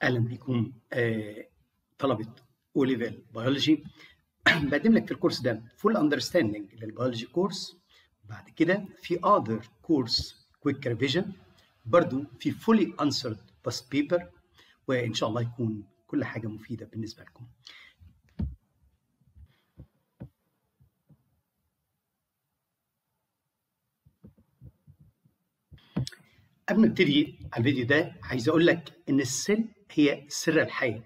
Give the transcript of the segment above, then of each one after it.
اهلا بكم آه، طلبه او ليفل بيولوجي بقدم لك في الكورس ده فول اندرستاندينج للبيولوجي كورس بعد كده في اذر كورس كويك ريفيجن برضو في فولي انسرد باست بيبر وان شاء الله يكون كل حاجه مفيده بالنسبه لكم قبل ما ابتدي على الفيديو ده عايز اقول لك ان السيل هي سر الحياه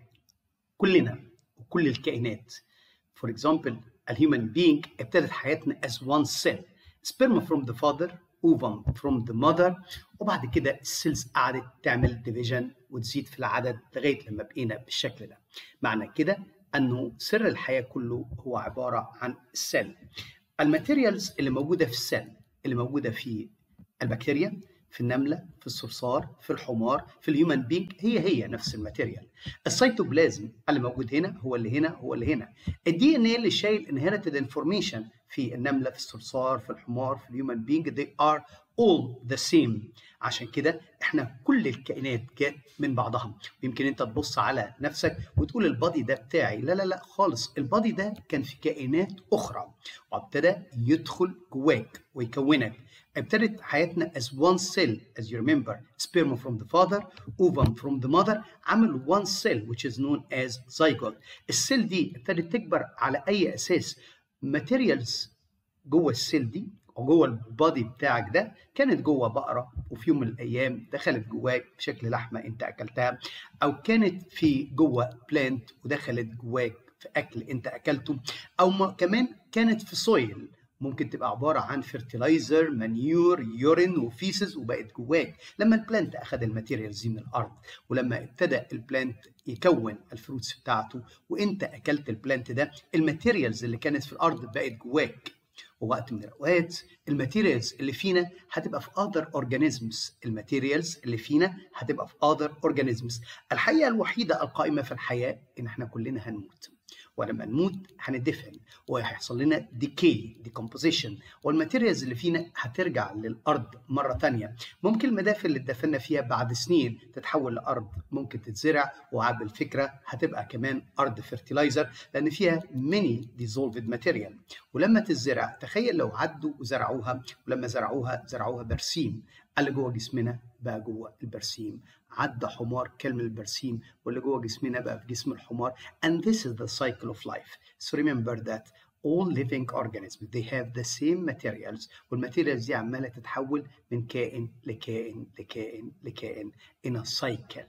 كلنا وكل الكائنات فور اكزامبل الهيومن بينج ابتدت حياتنا as one cell sperm from the father ovum from the mother وبعد كده السيلز قعدت تعمل ديفيجن وتزيد في العدد لغايه لما بقينا بالشكل ده معنى كده انه سر الحياه كله هو عباره عن السيل الماتيريالز اللي موجوده في السيل اللي موجوده في البكتيريا في النمله في الصرصار في الحمار في الهيومن بينج هي هي نفس الماتيريال السيتوبلازم اللي موجود هنا هو اللي هنا هو اللي هنا الدي ان ايه اللي شايل انهيرتد انفورميشن في النمله في الصرصار في الحمار في الهيومن بينج they are all the same عشان كده احنا كل الكائنات جت من بعضها يمكن انت تبص على نفسك وتقول البادي ده بتاعي لا لا لا خالص البادي ده كان في كائنات اخرى وابتدى يدخل جواك ويكونك ابتدت حياتنا as one cell as you remember sperm from the father ovum from the mother عمل one cell which is known as zygote السيل دي ابتدت تكبر على اي اساس materials جوه السيل دي وجوه البادي بتاعك ده كانت جوه بقره وفي يوم من الايام دخلت جواك بشكل لحمه انت اكلتها او كانت في جوه بلانت ودخلت جواك في اكل انت اكلته او ما كمان كانت في سويل ممكن تبقى عباره عن فيرتلايزر مانيور يورين وفيسز وبقت جواك لما البلانت اخذ الماتيريالز دي من الارض ولما ابتدى البلانت يكون الفروتس بتاعته وانت اكلت البلانت ده الماتيريالز اللي كانت في الارض بقت جواك ووقت من الاوقات الماتيريالز اللي فينا هتبقى في اذر اورجانيزمز الماتيريالز اللي فينا هتبقى في اذر اورجانيزمز الحقيقه الوحيده القائمه في الحياه ان احنا كلنا هنموت ولما نموت هندفن وهيحصل لنا ديكي ديكومبوزيشن والماتيريالز اللي فينا هترجع للارض مره ثانيه ممكن المدافن اللي اتدفنا فيها بعد سنين تتحول لارض ممكن تتزرع وبالفكره هتبقى كمان ارض فيرتلايزر لان فيها ميني ديزولفد ماتيريال ولما تتزرع تخيل لو عدوا وزرعوها ولما زرعوها زرعوها برسيم اللي جوه جسمنا بقى جوه البرسيم عدى حمار كلمة البرسيم واللي جوه جسمنا بقى في جسم الحمار and this is the cycle of life so remember that all living organisms they have the same materials والماتيريالز دي عمالة تتحول من كائن لكائن لكائن لكائن in a cycle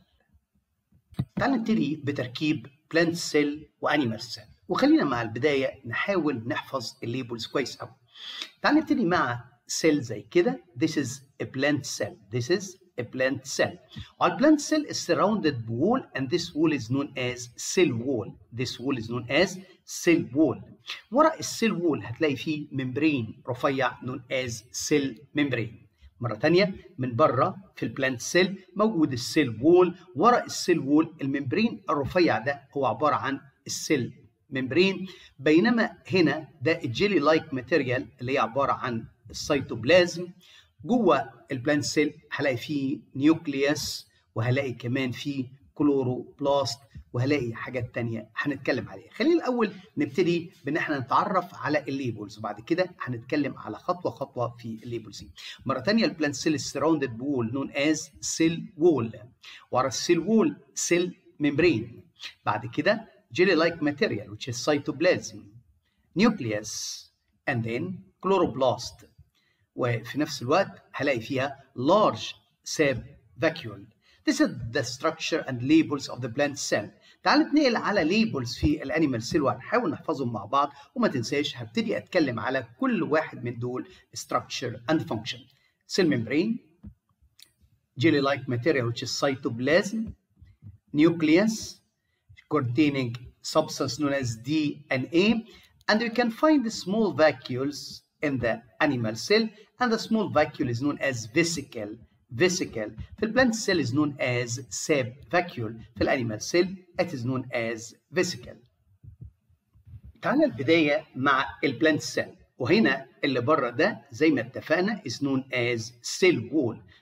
تعال نبتدي بتركيب plant cell وانيمال cell وخلينا مع البداية نحاول نحفظ الليبلز كويس قوي تعال نبتدي مع سيل زي كده this is a plant cell this is a plant cell our plant cell is surrounded wall and this wall is known as cell wall this wall is known as cell wall ورا السيل وول هتلاقي فيه ممبرين رفيع known as cell membrane مرة تانية من بره في البلانت سيل موجود السيل وول ورا السيل وول الممبرين الرفيع ده هو عبارة عن السيل ممبرين بينما هنا ده الجيلي لايك ماتيريال اللي هي عبارة عن السيتوبلازم جوه البلانت سيل هلاقي فيه نيوكليوس وهلاقي كمان فيه كلوروبلاست وهلاقي حاجات تانية هنتكلم عليها خلينا الأول نبتدي بإن احنا نتعرف على الليبلز وبعد كده هنتكلم على خطوة خطوة في الليبلز دي مرة تانية البلانت سيل سراوندد بول نون از سيل وول ورا السيل وول سيل ممبرين بعد كده jelly like material which is cytoplasm nucleus and then chloroplast وفي نفس الوقت هلاقي فيها large sap vacuole. This is the structure and labels of the plant cell. تعال نتنقل على labels في الانيمال سيل وهنحاول نحفظهم مع بعض وما تنساش هبتدي اتكلم على كل واحد من دول structure and function. Cell membrane, jelly-like material which is cytoplasm, nucleus containing substance known as DNA, and we can find the small vacuoles in the animal cell and the small vacuole is known as vesicle vesicle في البلانت cell is known as sap vacuole في الانيمال cell it is known as vesicle تعالى البداية مع البلانت cell وهنا اللي بره ده زي ما اتفقنا is known as cell wall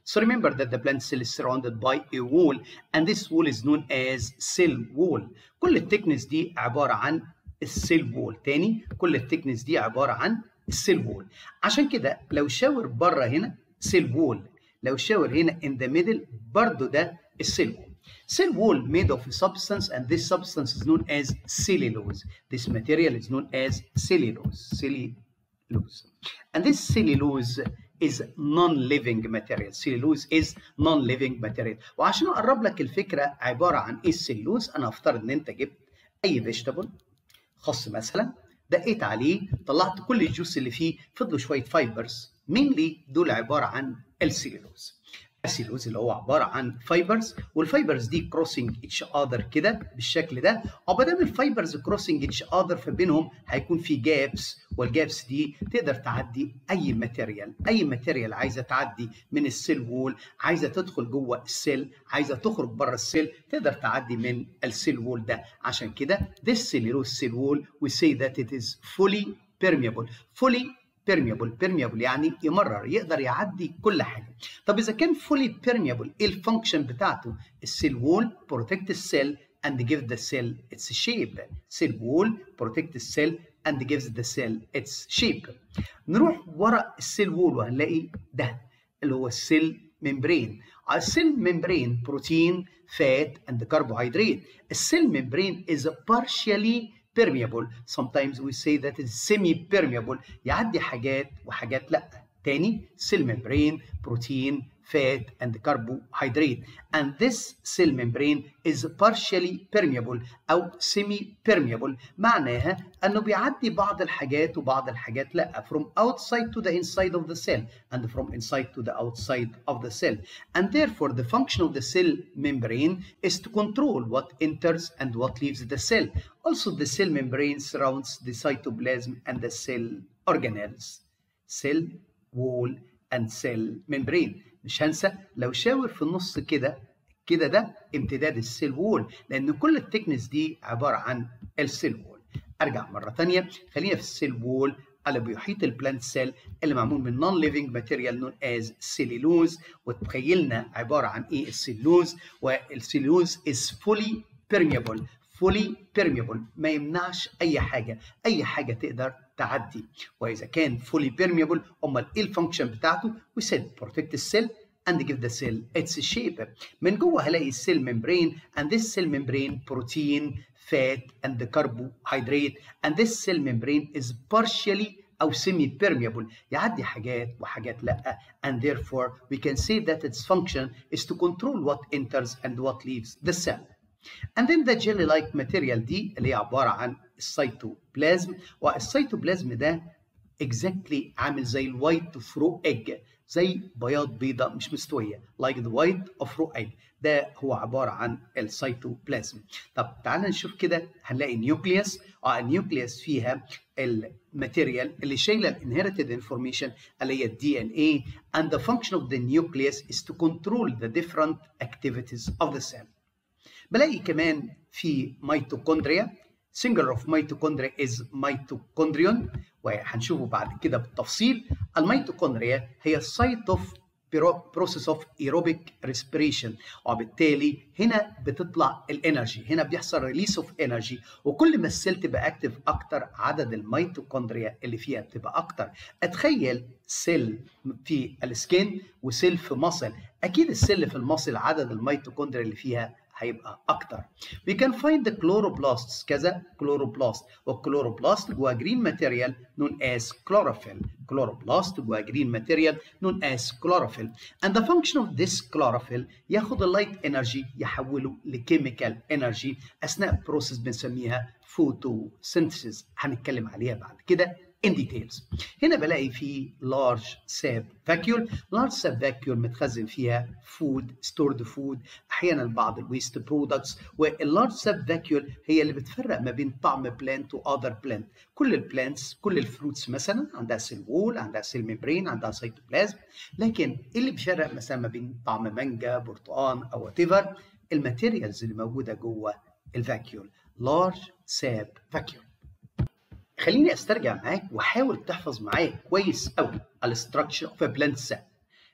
So remember that the plant cell is surrounded by a wall and this wall is known as cell wall. كل التكنس دي عبارة عن السيل وول تاني كل التكنس دي عبارة عن السيل وول عشان كده لو شاور بره هنا سيل وول لو شاور هنا in the middle برضو ده السيل وول Cell wall made of a substance and this substance is known as cellulose. This material is known as cellulose. Cellulose. And this cellulose is non-living material. Cellulose is non-living material. وعشان اقرب لك الفكره عباره عن ايه السلوز انا هفترض ان انت جبت اي فيجيتابل خاص مثلا دقيت عليه طلعت كل الجوس اللي فيه فضلوا شويه فايبرز مين لي دول عباره عن السيلولوز السيلوز اللي هو عباره عن فايبرز والفايبرز دي كروسنج اتش اذر كده بالشكل ده وما دام الفايبرز كروسنج اتش اذر فبينهم هيكون في جابس والجابس دي تقدر تعدي اي ماتيريال اي ماتيريال عايزه تعدي من السيل وول عايزه تدخل جوه السيل عايزه تخرج بره السيل تقدر تعدي من السيل وول ده عشان كده this cellulose cell wall we say that it is fully permeable fully permeable permeable يعني يمرر يقدر يعدي كل حاجه طب اذا كان fully permeable ايه الفانكشن بتاعته السيل وول protect السيل and give the cell its shape cell wall protect the cell and gives the cell its shape نروح ورا السيل وول وهنلاقي ده اللي هو السيل ممبرين السيل ممبرين بروتين فات and carbohydrate السيل ممبرين is partially permeable sometimes we say that it's semi permeable يعدي حاجات وحاجات لا تاني cell membrane protein fat and carbohydrate and this cell membrane is partially permeable أو semi permeable معناها أنه بيعدي بعض الحاجات وبعض الحاجات لا from outside to the inside of the cell and from inside to the outside of the cell and therefore the function of the cell membrane is to control what enters and what leaves the cell also the cell membrane surrounds the cytoplasm and the cell organelles cell wall and cell membrane مش هنسى لو شاور في النص كده كده ده امتداد السيل وول لان كل التكنس دي عباره عن السيل وول ارجع مره ثانيه خلينا في السيل وول اللي بيحيط البلانت سيل اللي معمول من نون ليفنج ماتيريال نون از سيلولوز وتخيلنا عباره عن ايه السيلولوز والسيلولوز از فولي بيرميبل فولي بيرميبل ما يمنعش اي حاجه اي حاجه تقدر تعدي واذا كان فولي بيرميبل امال ايه الفانكشن بتاعته we said protect the cell and give the cell its shape من جوه هلاقي السيل membrane and this cell membrane protein fat and the carbohydrate and this cell membrane is partially او semi permeable يعدي حاجات وحاجات لا and therefore we can say that its function is to control what enters and what leaves the cell and then the jelly like material دي اللي هي عباره عن السيتوبلازم والسيتوبلازم ده exactly عامل زي الوايت فرو ايج زي بياض بيضة مش مستوية like the white of raw egg ده هو عبارة عن السيتوبلازم طب تعال نشوف كده هنلاقي نيوكليوس اه النيوكليوس فيها الماتيريال اللي شايله الانهيرتد انفورميشن اللي هي الدي ان اي and the function of the nucleus is to control the different activities of the cell بلاقي كمان في ميتوكوندريا singular of mitochondria is mitochondrion وهنشوفه بعد كده بالتفصيل الميتوكوندريا هي site of process of aerobic respiration وبالتالي هنا بتطلع الانرجي هنا بيحصل ريليس اوف انرجي وكل ما السيل تبقى اكتف اكتر عدد الميتوكوندريا اللي فيها بتبقى اكتر اتخيل سيل في السكين وسيل في مصل اكيد السيل في المصل عدد الميتوكوندريا اللي فيها هيبقى اكتر. We can find the chloroplasts كذا chloroplast والchloroplast جوا green material known as chlorophyll. chloroplast جوا green material known as chlorophyll. And the function of this chlorophyll ياخد اللايت انرجي يحوله لكيميكال انرجي اثناء بروسيس بنسميها photosynthesis هنتكلم عليها بعد كده in details. هنا بلاقي في large sap vacuole. large sap vacuole متخزن فيها food stored food احيانا بعض الويست برودكتس واللارج ساب فاكيول هي اللي بتفرق ما بين طعم بلانت واذر بلانت كل البلانتس كل الفروتس مثلا عندها سيل وول عندها سيل ميمبرين عندها سيتوبلازم لكن ايه اللي بيفرق مثلا ما بين طعم مانجا برتقان او وات ايفر الماتيريالز اللي موجوده جوه الفاكيول لارج ساب فاكيول خليني استرجع معاك وحاول تحفظ معايا كويس قوي الاستراكشر اوف بلانت سيل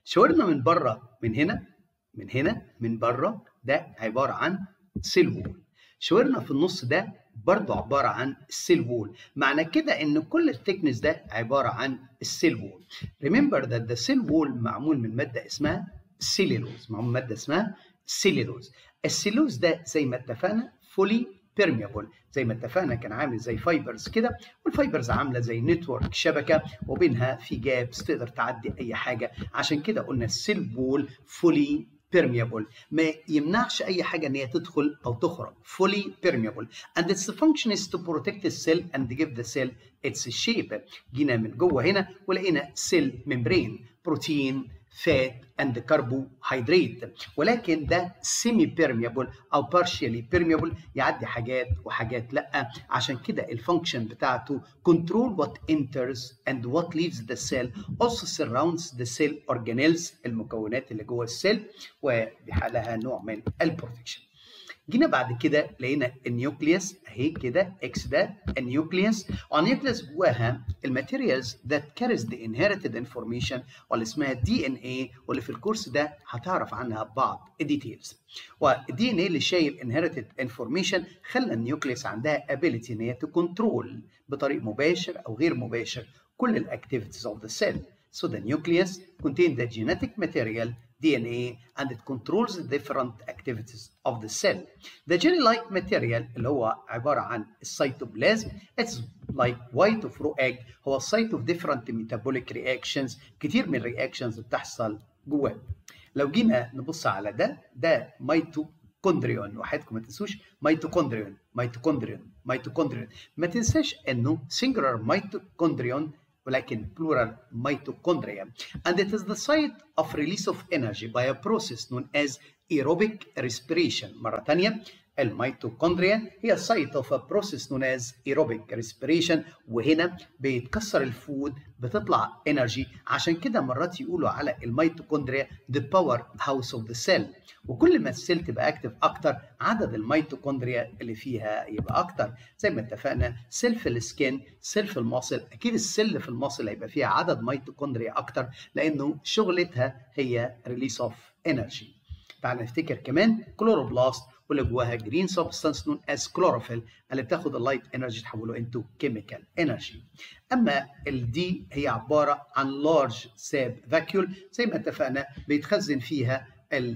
شاورنا من بره من هنا من هنا من بره ده عباره عن سيل وول شاورنا في النص ده برضه عباره عن السيل وول معنى كده ان كل الثيكنس ده عباره عن السيل وول remember that the cell wall معمول من ماده اسمها سيلولوز معمول من ماده اسمها سيلولوز السيلوز ده زي ما اتفقنا فولي بيرميبل زي ما اتفقنا كان عامل زي فايبرز كده والفايبرز عامله زي نتورك شبكه وبينها في جابس تقدر تعدي اي حاجه عشان كده قلنا السيل وول فولي permeable ما يمنعش اي حاجه ان هي تدخل او تخرج fully permeable and its function is to protect the cell and give the cell its shape جينا من جوه هنا ولقينا سيل ممبرين بروتين فات and carbohydrate ولكن ده semi permeable او partially permeable يعدي حاجات وحاجات لا عشان كده الفانكشن بتاعته control what enters and what leaves the cell also surrounds the cell organelles المكونات اللي جوه السيل وبحالها نوع من البروتكشن جينا بعد كده لقينا النيوكليوس اهي كده اكس ده النيوكليوس والنيوكليوس جواها الماتيريالز ذات كاريز ذا انهيرتد انفورميشن واللي اسمها دي ان اي واللي في الكورس ده هتعرف عنها بعض الديتيلز والدي ان اي اللي شايل انهيرتد انفورميشن خلى النيوكليوس عندها ابيليتي ان هي تكنترول بطريق مباشر او غير مباشر كل الاكتيفيتيز اوف ذا سيل So the nucleus contains the genetic material DNA and it controls the different activities of the cell. The jelly-like material اللي هو عبارة عن السيتوبلازم it's like white of raw egg هو site of different metabolic reactions كتير من الرياكشنز بتحصل جواه. لو جينا نبص على ده ده ميتوكوندريون وحياتكم ما تنسوش ميتوكوندريون ميتوكوندريون ميتوكوندريون ما تنساش انه singular ميتوكوندريون ولكن plural mitochondria and it is the site of release of energy by a process known as aerobic respiration مرة ثانية الميتوكوندريا هي site of a process known as aerobic respiration وهنا بيتكسر الفود بتطلع انرجي عشان كده مرات يقولوا على الميتوكوندريا the power house of the cell وكل ما السيل تبقى اكتف اكتر عدد الميتوكوندريا اللي فيها يبقى اكتر زي ما اتفقنا سيل في السكين سيل في المصل اكيد السيل في المصل هيبقى فيها عدد ميتوكوندريا اكتر لانه شغلتها هي ريليس اوف انرجي تعال نفتكر كمان كلوروبلاست واللي جواها جرين سبستانس نون از كلوروفيل اللي بتاخد اللايت انرجي تحوله انتو كيميكال انرجي اما الدي هي عباره عن لارج ساب فاكيول زي ما اتفقنا بيتخزن فيها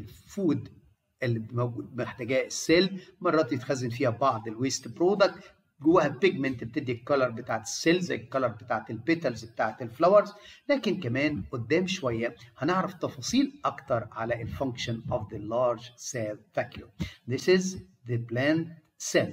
الفود اللي موجود محتاجاه السيل مرات يتخزن فيها بعض الويست برودكت جواها بيجمنت بتدي الكالر بتاعت السيل زي الكالر بتاعت البيتلز بتاعت الفلاورز لكن كمان قدام شويه هنعرف تفاصيل اكتر على الفانكشن of the large cell vacuole. This is the plant cell.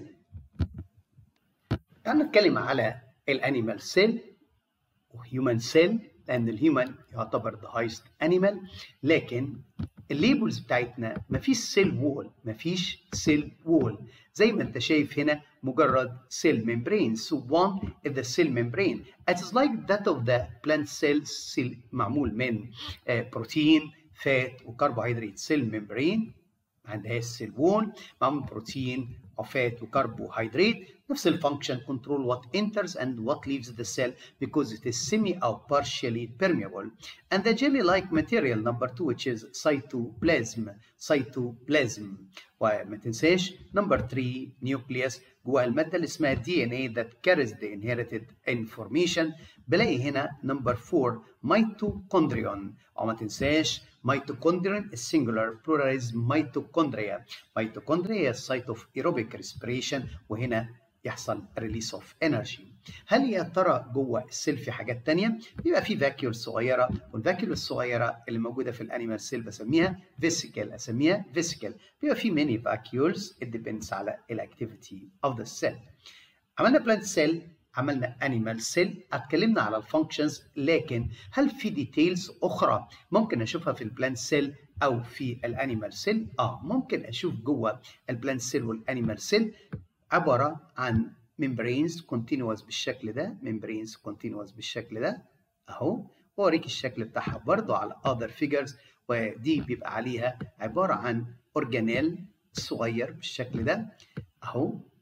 تعالوا نتكلم على الانيمال سيل وهيومن سيل لان الهيومن يعتبر the highest animal لكن الليبلز بتاعتنا مفيش سيل وول مفيش سيل وول زي ما انت شايف هنا مجرد cell membrane so one is the cell membrane it is like that of the plant cells cell معمول من بروتين فات وكربوهيدرات cell membrane ما عندهاش سيل وول معمول بروتين وفات وكربوهيدرات نفس الفانكشن control what enters and what leaves the cell because it is semi or partially permeable and the jelly like material number two which is cytoplasm cytoplasm وما تنساش number three nucleus جواها المادة اللي اسمها DNA that carries the inherited information بلاقي هنا number four mitochondrion وما تنساش mitochondrion is singular plural is mitochondria mitochondria is site of aerobic respiration وهنا يحصل release of energy هل يا ترى جوه السيل في حاجات تانية؟ بيبقى في فاكيول صغيرة والفاكيول الصغيرة اللي موجودة في الانيمال سيل بسميها فيسيكل اسميها فيسيكل بيبقى في ماني فاكيولز it depends على الاكتيفيتي of the cell عملنا بلانت سيل عملنا انيمال سيل اتكلمنا على الفانكشنز لكن هل في ديتيلز اخرى ممكن اشوفها في البلانت سيل او في الانيمال سيل اه ممكن اشوف جوه البلانت سيل والانيمال سيل عباره عن membranes continuous بالشكل ده membranes continuous بالشكل ده اهو واوريك الشكل بتاعها برضو على other figures ودي بيبقى عليها عباره عن اورجانيل صغير بالشكل ده اهو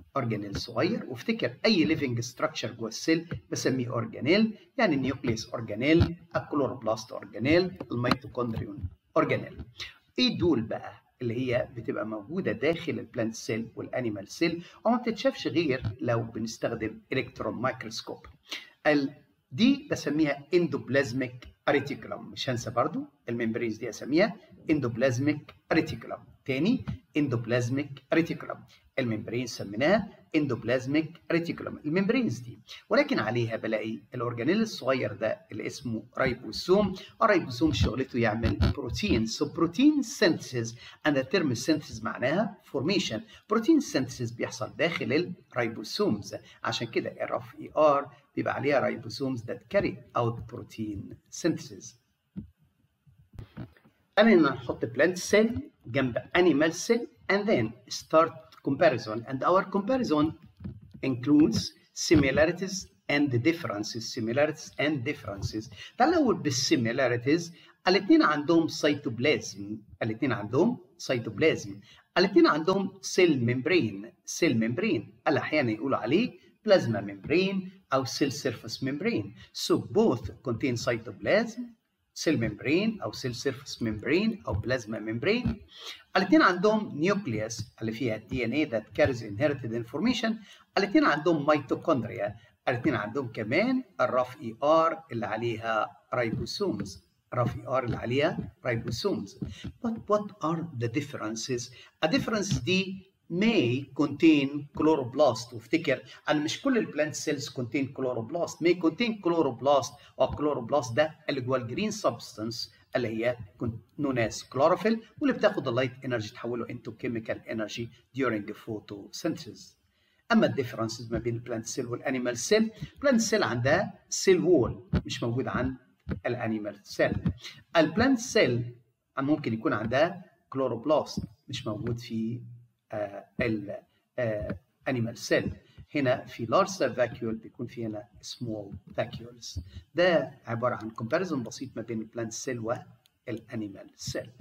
اورجانيل صغير وافتكر اي ليفنج ستراكشر جوه السيل بسميه اورجانيل يعني النيوكليس اورجانيل الكلوروبلاست اورجانيل الميتوكوندريون اورجانيل ايه دول بقى اللي هي بتبقى موجوده داخل البلانت سيل والانيمال سيل وما بتتشافش غير لو بنستخدم الكترون مايكروسكوب دي بسميها اندوبلازميك اريتيكولم مش هنسى برضو الممبرينز دي اسميها اندوبلازميك اريتيكولم تاني اندوبلازميك اريتيكولم الممبرين سميناها اندوبلازميك ريتيكولم الممبرينز دي ولكن عليها بلاقي الاورجانيل الصغير ده اللي اسمه رايبوسوم الرايبوسوم شغلته يعمل بروتين سو بروتين سينثيسيس اند ترم سينثيسيس معناها فورميشن بروتين سينثيسيس بيحصل داخل الرايبوسومز عشان كده الاف اي ار بيبقى عليها رايبوسومز that carry out protein synthesis خلينا نحط plant cell جنب animal cell and then start comparison and our comparison includes similarities and differences similarities and differences تعال الاول بالsimilarities الاثنين عندهم سيتوبلازم الاثنين عندهم سيتوبلازم الاثنين عندهم سيل ممبرين سيل ممبرين احيانا يقولوا عليه plasma membrane او cell surface membrane so both contain cytoplasm cell membrane او cell surface membrane او plasma membrane الاثنين عندهم نيوكليوس اللي فيها الدي ان اي that carries inherited information الاثنين عندهم ميتوكوندريا الاثنين عندهم كمان الراف اي ار اللي عليها رايبوسومز راف اي ار اللي عليها رايبوسومز but what are the differences a difference دي may contain chloroplast وافتكر ان مش كل البلانت سيلز contain chloroplast may contain chloroplast والchloroplast ده اللي جوه الجرين سبستانس اللي هي known as chlorophyll واللي بتاخد اللايت انرجي تحوله into chemical energy during photosynthesis اما الديفرنسز ما بين البلانت سيل والانيمال سيل البلانت سيل عندها سيل وول مش موجود عند الانيمال سيل البلانت سيل ممكن يكون عندها كلوروبلاست مش موجود في الانيمال سيل هنا في لارج سيل فاكيول بيكون في هنا سمول فاكيولز ده عباره عن كومباريزون بسيط ما بين البلانت سيل والانيمال سيل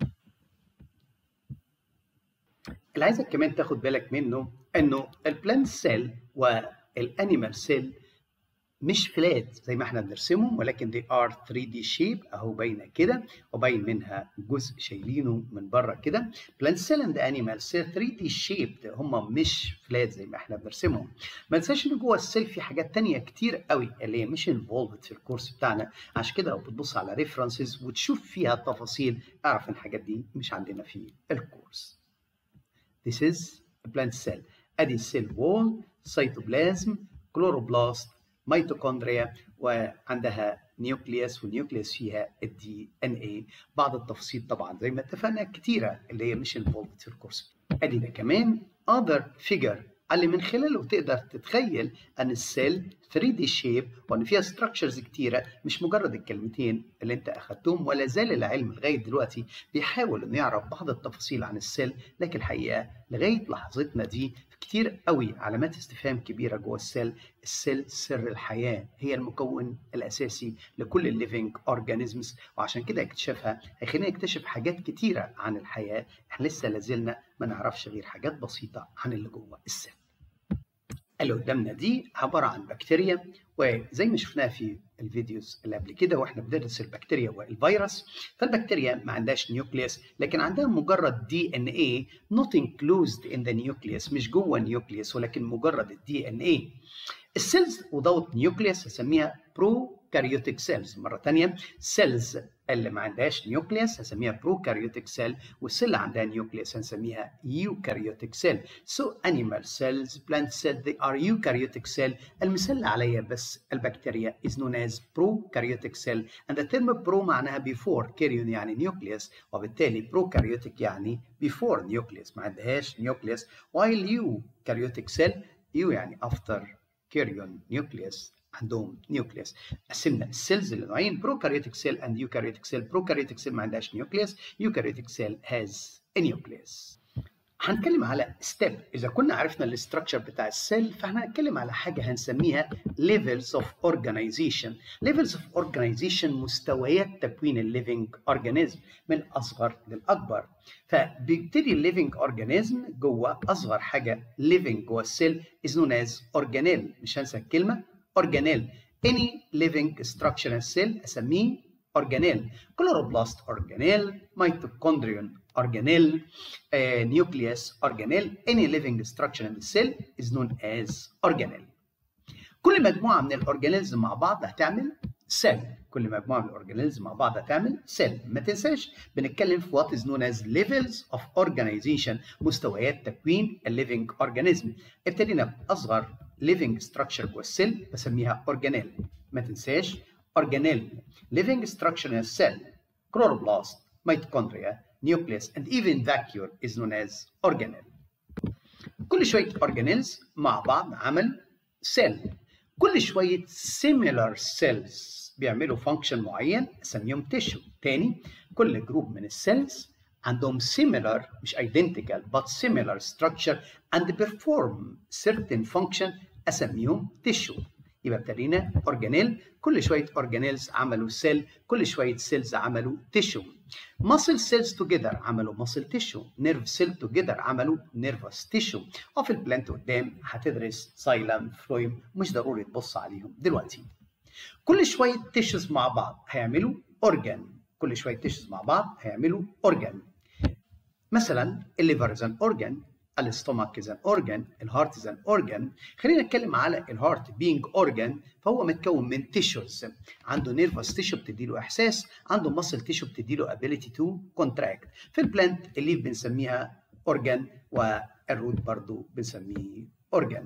اللي عايزك كمان تاخد بالك منه انه البلانت سيل والانيمال سيل مش فلات زي ما احنا بنرسمهم ولكن they are 3D shape اهو باينه كده وباين منها جزء شايلينه من بره كده plant cell and animal cell 3D shaped هم مش فلات زي ما احنا بنرسمهم ما تنساش ان جوه السيل في حاجات تانية كتير قوي اللي هي مش involved في الكورس بتاعنا عشان كده لو بتبص على ريفرنسز وتشوف فيها التفاصيل اعرف ان الحاجات دي مش عندنا في الكورس This is a plant cell ادي السيل وول سيتوبلازم كلوروبلاست ميتوكوندريا وعندها نيوكليوس والنيوكليوس فيها الدي ان اي بعض التفاصيل طبعا زي ما اتفقنا كتيره اللي هي مش انفولد في الكورس ادي ده كمان other figure اللي من خلاله تقدر تتخيل ان السيل 3 دي شيب وان فيها ستراكشرز كتيره مش مجرد الكلمتين اللي انت اخدتهم ولا زال العلم لغايه دلوقتي بيحاول انه يعرف بعض التفاصيل عن السيل لكن الحقيقه لغايه لحظتنا دي كتير قوي علامات استفهام كبيره جوه السيل السيل سر الحياه هي المكون الاساسي لكل الليفنج اورجانيزمز وعشان كده اكتشافها هيخلينا نكتشف حاجات كتيره عن الحياه احنا لسه لازلنا ما نعرفش غير حاجات بسيطه عن اللي جوه السيل اللي قدامنا دي عباره عن بكتيريا وزي ما شفناها في الفيديوز اللي قبل كده واحنا بندرس البكتيريا والفيروس فالبكتيريا ما عندهاش نيوكليوس لكن عندها مجرد دي ان اي not enclosed in the nucleus مش جوه النيوكليوس ولكن مجرد الدي ان اي السيلز without نيوكليوس هسميها بروكاريوتيك سيلز مره ثانيه سيلز اللي ما عندهاش نيوكليوس هسميها بروكاريوتيك سيل والسيل اللي عندها نيوكليوس هنسميها يوكاريوتيك سيل سو انيمال سيلز بلانت سيل they are eukaryotic cell المثال اللي عليا بس البكتيريا is known as prokaryotic cell and the term pro معناها before كاريون يعني نيوكليوس وبالتالي prokaryotic يعني before nucleus ما عندهاش نيوكليوس while eukaryotic cell يو يعني after كاريون نيوكليوس عندهم نيوكليوس قسمنا السيلز لنوعين بروكاريوتيك سيل اند يوكاريوتيك سيل بروكاريوتيك سيل ما عندهاش نيوكليوس يوكاريوتيك سيل هاز a nucleus هنتكلم على ستيب اذا كنا عرفنا الاستراكشر بتاع السيل فاحنا هنتكلم على حاجه هنسميها levels of organization levels of organization مستويات تكوين الليفنج اورجانيزم من الاصغر للاكبر فبيبتدي الليفنج اورجانيزم جوه اصغر حاجه living جوه السيل is known as organelle مش هنسى الكلمه organelle any living structure in cell اسميه organelle chloroplast organelle mitochondrion organelle uh, nucleus organelle any living structure in the cell is known as organelle كل مجموعه من الاورجانيلز مع بعض هتعمل سيل كل مجموعه من الاورجانيلز مع بعض هتعمل سيل ما تنساش بنتكلم في وات از نون از ليفلز اوف اورجانيزيشن مستويات تكوين الليفنج اورجانيزم ابتدينا باصغر living structure جوه السيل بسميها اورجانيل ما تنساش اورجانيل living structure in a cell chloroplast mitochondria nucleus and even vacuole is known as organelle كل شويه اورجانيلز مع بعض عمل سيل كل شويه similar cells بيعملوا فانكشن معين اسميهم تيشو تاني كل جروب من السيلز عندهم similar مش identical but similar structure and perform certain function اسميهم تيشو يبقى ابتدينا اورجانيل كل شويه اورجانيلز عملوا سيل كل شويه سيلز عملوا تيشو ماسل سيلز توجذر عملوا ماسل تيشو نيرف سيل توجذر عملوا نيرفس تيشو وفي البلانت قدام هتدرس سايلم فلويم مش ضروري تبص عليهم دلوقتي كل شويه تيشوز مع بعض هيعملوا اورجان كل شويه تيشوز مع بعض هيعملوا اورجان مثلا الليفر از ان اورجان الاستومك از ان اورجان الهارت از ان اورجان خلينا نتكلم على الهارت بينج اورجان فهو متكون من تيشوز عنده نيرفس تيشو بتدي له احساس عنده ماسل تيشو بتدي له ابيليتي تو كونتراكت في البلانت الليف بنسميها اورجان والروت برضو بنسميه اورجان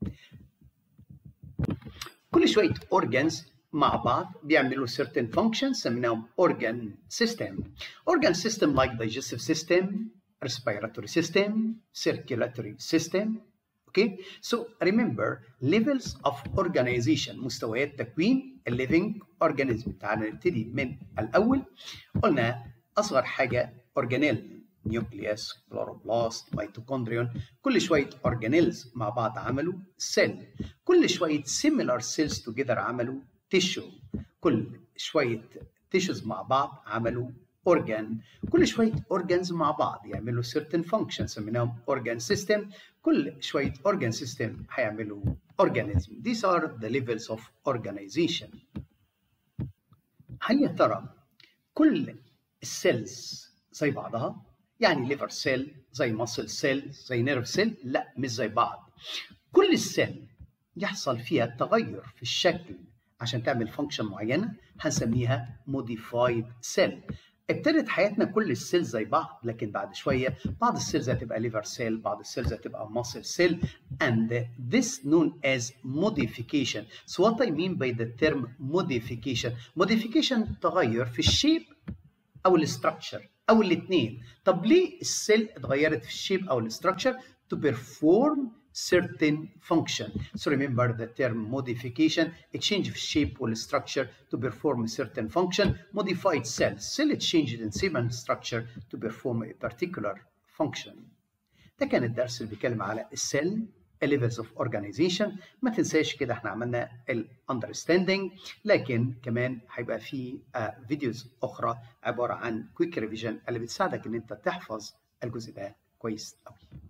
كل شويه اورجانز مع بعض بيعملوا certain functions سميناهم organ system organ system like digestive system respiratory system circulatory system okay so remember levels of organization مستويات تكوين living organism تعالى نبتدي من الاول قلنا اصغر حاجه organelle نيوكليوس كلوروبلاست ميتوكوندريون كل شويه اورجانيلز مع بعض عملوا سيل كل شويه سيميلار سيلز توجذر عملوا تيشو كل شويه تيشوز مع بعض عملوا اورجان كل شويه اورجانز مع بعض يعملوا certain function سميناهم اورجان سيستم كل شويه اورجان سيستم هيعملوا اورجانيزم these are the levels of organization هل يا ترى كل السيلز زي بعضها يعني ليفر سيل زي ماسل سيل زي نيرف سيل لا مش زي بعض كل السيل يحصل فيها تغير في الشكل عشان تعمل فانكشن معينه هنسميها موديفايد سيل ابتدت حياتنا كل السيلز زي بعض لكن بعد شويه بعض السيلز هتبقى ليفر سيل بعض السيلز هتبقى ماسل سيل and this known as modification so what I mean by the term modification modification تغير في الشيب او الاستراكشر او الاثنين طب ليه السيل اتغيرت في الشيب او الاستراكشر to perform certain function. So remember the term modification, a change of shape or structure to perform a certain function. Modified cell, cell changed in shape and structure to perform a particular function. ده كان الدرس اللي بيتكلم على السيل levels of organization ما تنساش كده احنا عملنا ال understanding لكن كمان هيبقى في فيديوز اخرى عباره عن كويك ريفيجن اللي بتساعدك ان انت تحفظ الجزء ده كويس قوي